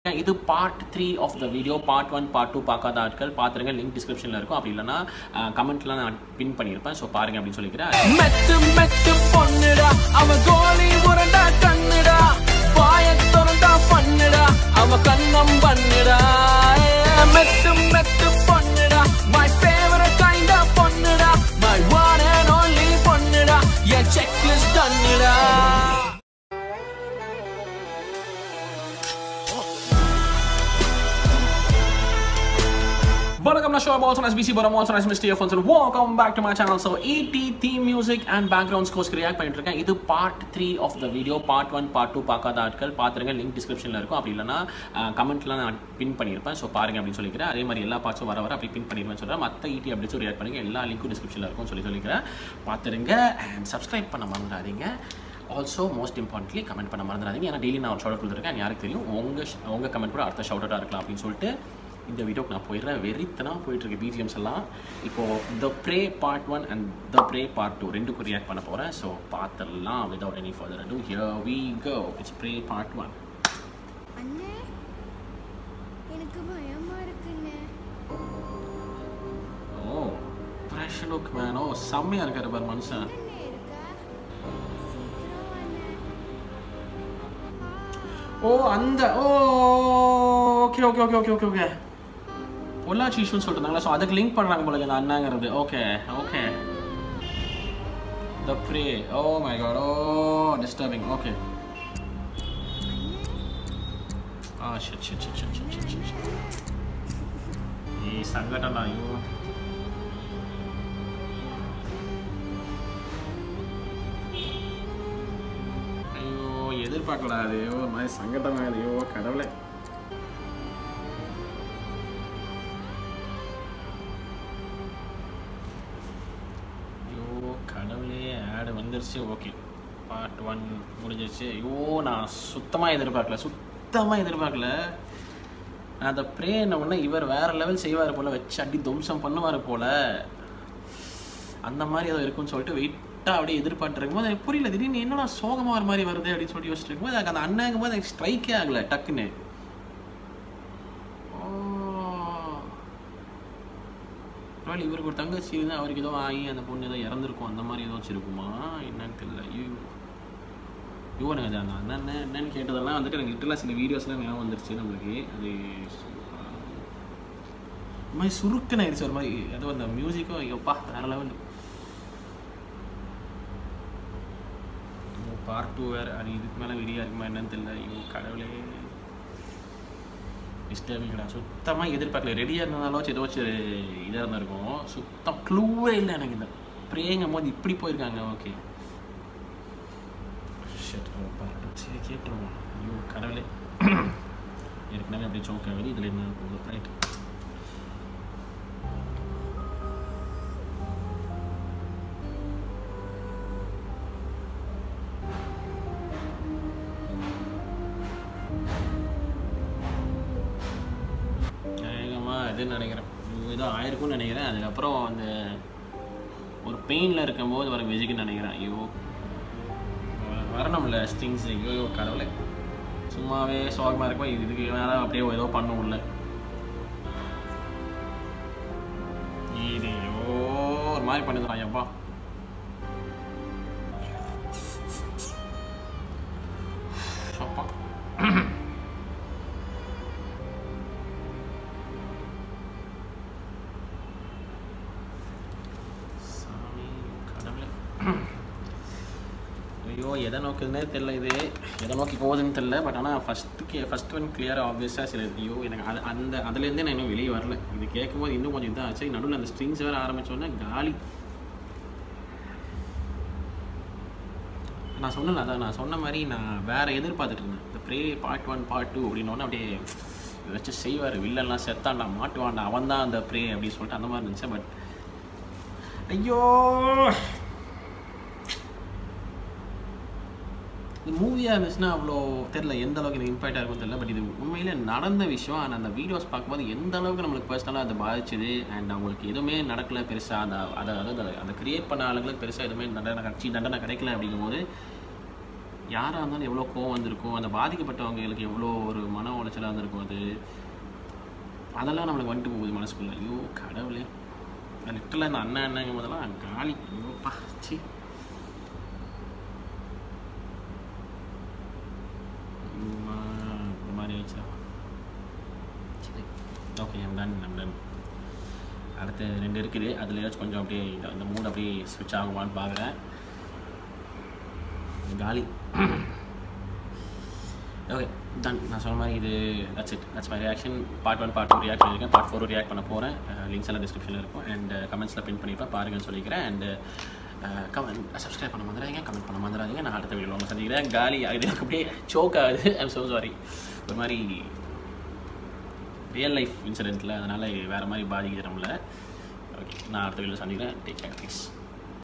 இது part three of the video part one part two பார்க்காத ஆட்கள் பார்த்துருங்க லிங்க் டிஸ்கிரிப்ஷனில் இருக்கும் அப்படி இல்லைன்னா கமெண்ட்லாம் நான் பின் பண்ணியிருப்பேன் ஸோ பாருங்க அப்படின்னு சொல்லிக்கிறேன் மெத்து மெத்து பொண்ணுடா அவ கோலி உரண்டா கண்ணுடா வாய திறந்தா பண்ணுடா அவ கண்ணம் பண்ணுடா மெத்து மெத்து பொண்ணுடா மை ஃபேவரட் கைண்ட் ஆஃப் பொண்ணுடா மை ஒன் அண்ட் ஒன்லி பொண்ணுடா என் செக் லிஸ்ட் தண்ணுடா வணக்கம் நான் ஷோ ஆல்சோ நைஸ் பிசி பரம் also nice mister phones welcome back to my channel so ஈடி தீம் மியூசிக் அண்ட் பேக்ரவுண்ட் ஸ்கோர்ஸ்க்கு ரியாக்ட் பண்ணிட்டு இருக்கேன் இது part three of the video part one part two பார்க்காத ஆட்கள் பார்த்துருங்க லிங்க் டிஸ்கிரிப்ஷனில் இருக்கும் அப்படி இல்லைன்னா கமெண்ட்லாம் நான் பின் பண்ணியிருப்பேன் ஸோ பாருங்க அப்படின்னு சொல்லிக்கிறேன் அதே மாதிரி எல்லா பார்ட்ஸும் வர வர அப்படி பின் பண்ணிடுவேன் சொல்கிறேன் மற்ற ஈடி அப்டேட்ஸும் ரியாக்ட் பண்ணுங்க எல்லா லிங்க்கும் டிஸ்கிரிப்ஷனில் இருக்கும் சொல்லி சொல்லிக்கிறேன் பார்த்துருங்க அண்ட் சப்ஸ்கிரைப் பண்ண மறந்துடாதீங்க ஆல்சோ மோஸ்ட் இம்பார்ட்லி கமெண்ட் பண்ண மறந்துடாதீங்க ஏன்னா டெய்லி நான் ஒரு ஷவுட் கொடுத்துருக்கேன் யாருக்கு தெரியும் உங்கள் உங்கள் கமெண்ட் கூட அடுத்த ஷவுட்டாக இருக்கலாம் அப்படின்னு சொல்லிட்டு இந்த வீடியோக்கு நான் போயிடுறேன் வெறித்தனாக போயிட்டுருக்கு பிஜிஎம்ஸ் எல்லாம் இப்போது the prey part one and the prey part two ரெண்டுக்கும் ரியாக்ட் பண்ண போகிறேன் ஸோ பார்த்துடலாம் without any further ado here we go it's prey part one அண்ணே எனக்கு பயமா இருக்குண்ணே oh fresh look man oh செம்மையாக இருக்காரு பார் மனுஷன் அண்ணே இருக்கா சீக்கிரம் அண்ணே ஓ அந்த oh okay okay okay okay okay okay Pollachi இஷ்யூன்னு சொல்லிட்டு ஸோ அதுக்கு லிங்க் பண்ணுறாங்க போல இந்த அண்ணாங்கிறது okay okay the prey oh my god oh disturbing okay ah shit shit shit shit shit shit shit ஏய் சங்கடம்டா ஐயோ ஐயோ எதிர்பார்க்கல அது ஐயோ ஒரு மாதிரி சங்கடமாக ஐயோ கடவுளே ஐயோ கடவுளே ஆடு வந்துருச்சு ஓகே பார்ட் ஒன் முடிஞ்சிருச்சு ஐயோ நான் சுத்தமாக எதிர்பார்க்கல சுத்தமாக எதிர்பார்க்கல நான் அதை ப்ரேன உடனே இவர் வேற லெவல் செய்வார் போல வச்சு அடி தும்சம் பண்ணுவார் போல அந்த மாதிரி ஏதோ இருக்கும்னு சொல்லிட்டு வெயிட்டாக அப்படியே எதிர்பார்த்து இருக்கும்போது எனக்கு புரியல திடீர்னு என்னடா சோகமாக ஒரு மாதிரி வருது அப்படின்னு சொல்லிட்டு யோசிச்சுட்டு இருக்கும்போது எனக்கு அந்த அண்ணாங்கும் போது எனக்கு ஸ்ட்ரைக்கே ஆகலை டக்குன்னு ஓ ஒருவேளை இவருக்கு ஒரு தங்கச்சி இருந்து அவருக்கு ஏதோ ஆகி அந்த பொண்ணு ஏதோ இறந்துருக்கும் அந்த மாதிரி ஏதோ இருக்குமா என்னன்னு தெரியல ஐயோ ஐயோ எனக்கு அது அந்த அண்ணன் என்னன்னு கேட்டதெல்லாம் வந்துட்டு எனக்கு லிட்டலாக சில வீடியோஸ்லாம் ஞாபகம் வந்துருச்சு நம்மளுக்கு அது ஒரு மாதிரி சுருக்கன் ஆயிடுச்சு ஒரு மாதிரி ஏதோ அந்த மியூசிக்கும் ஐயோப்பா வேற லெவல் பார்ட் டூ வேறு அது இதுக்கு மேலே வெறியா இருக்குமா என்னன்னு தெரியல ஐயோ கடவுளே டிஸ்டர்பிங்டா சுத்தமாக எதிர்பார்க்கல ரெடியாக இருந்ததாலும் ஏதோ வச்சு இதாக இருந்திருக்கும் சுத்தம் க்ளூவே இல்லை எனக்கு இந்த ப்ரேங்கும் போது இப்படி போயிருக்காங்க ஓகே ஷட் பார்த்து சரி கேட்டுருவோம் ஐயோ கடவுளே ஏற்கனவே அப்படி சோக் ஆகுது இதில் என்ன போகுது ரைட் வேகமாக இதுன்னு நினைக்கிறேன் ஏதோ ஆயிருக்கும்னு நினைக்கிறேன் அதுக்கப்புறம் அந்த ஒரு பெயினில் இருக்கும்போது வர மியூசிக்னு நினைக்கிறேன் ஐயோ வரணும்ல ஸ்ட்ரிங்ஸ் ஐயோ ஐயோ கடவுளே சும்மாவே சோகமாக இருக்கும் இது இதுக்கு மேலே அப்படியே ஏதோ பண்ணும் உள்ள இது ஐயோ ஒரு மாதிரி பண்ணுறான் ஐயப்பா அப்பா சாமி கடவுளே ஐயோ எதை நோக்குதுன்னே தெரில இது எதை நோக்கி போகுதுன்னு தெரில பட் ஆனால் ஃபஸ்ட்டுக்கு ஃபஸ்ட் ஒன் கிளியராக ஆப்வியஸாக சில ஐயோ எனக்கு அது அந்த அதுலேருந்தே நான் இன்னும் வெளியே வரல இது கேட்கும்போது இன்னும் கொஞ்சம் இதாக ஆச்சு நடுவில் அந்த ஸ்ட்ரிங்ஸ் வேறு ஆரம்பித்தோடனே காலி நான் சொன்னல அதான் நான் சொன்ன மாதிரி நான் வேறு எதிர்பார்த்துட்டு இருந்தேன் இந்த prey part one part two அப்படின்னோடனே அப்படியே வச்சு செய்வார் வில்லன்லாம் செத்தான்டா மாட்டுவான்டா அவன் தான் அந்த ப்ரே அப்படின்னு சொல்லிட்டு அந்த மாதிரி இருந்துச்சு பட் ஐயோ இந்த மூவியாக இருந்துச்சுன்னா அவ்வளோ தெரில எந்த அளவுக்கு எனக்கு இம்பாக்டாக இருக்கும் தெரியல பட் இது உண்மையிலே நடந்த விஷயம் அண்ட் அந்த வீடியோஸ் பார்க்கும்போது எந்த அளவுக்கு நம்மளுக்கு பர்சனலாக அதை பாதிச்சுது அண்ட் அவங்களுக்கு எதுவுமே நடக்கல பெருசாக அந்த அதை அதாவது அதை அதை க்ரியேட் பண்ண ஆளுங்களுக்கு பெருசாக எதுவுமே தண்டனை கட்சி தண்டனை கிடைக்கல அப்படிங்கும்போது யாராக இருந்தாலும் எவ்வளோ கோவம் வந்திருக்கும் அந்த பாதிக்கப்பட்டவங்களுக்கு எவ்வளோ ஒரு மன உளைச்சலாக இருந்திருக்கும் அது அதெல்லாம் நம்மளுக்கு வந்துட்டு போகுது மனசுக்குள்ள ஐயோ கடவுளே லிட்டலாக இந்த அண்ணன் அண்ணங்கும் போதெல்லாம் காலி ஐயோப்பா சி ஒரு மாதிரி ஆயிடுச்சா சரி ஓகே எம் டன் எம் டன் அடுத்து ரெண்டு இருக்குது அதில் ஏதாச்சும் கொஞ்சம் அப்படியே இந்த- இந்த மூட் அப்படியே ஸ்விட்ச் ஆகுமான்னு பார்க்குறேன் காலி ஓகே டன் நான் சொன்ன மாதிரி இது that's it that's my reaction part one part two react பண்ணியிருக்கேன் பார்ட் ஃபோர் ரியாக்ட் பண்ண போகிறேன் லிங்க்ஸ் எல்லாம் டிஸ்கிரிப்ஷனில் இருக்கும் அண்ட் கமெண்ட்ஸில் பின் பண்ணிப்பேன் பாருங்கன்னு சொல்லிக்கிறேன் அண்ட் கமெண்ட் சப்ஸ்கிரைப் பண்ண மறந்துடாதீங்க கமெண்ட் பண்ண மறந்துடாதீங்க நான் அடுத்த வீடியோ உங்களை சந்திக்கிறேன் காலி ஆகுது எனக்கு அப்படியே சோக் ஆகுது ஐம் ஸோ சாரி ஒரு மாதிரி ரியல் லைஃப் இன்சிடெண்ட்டில் அதனால் வேறு மாதிரி பாதிக்குது நம்மளை ஓகே நான் அடுத்த வீடியோ சந்திக்கிறேன் டேக் கேர் ப்ளீஸ்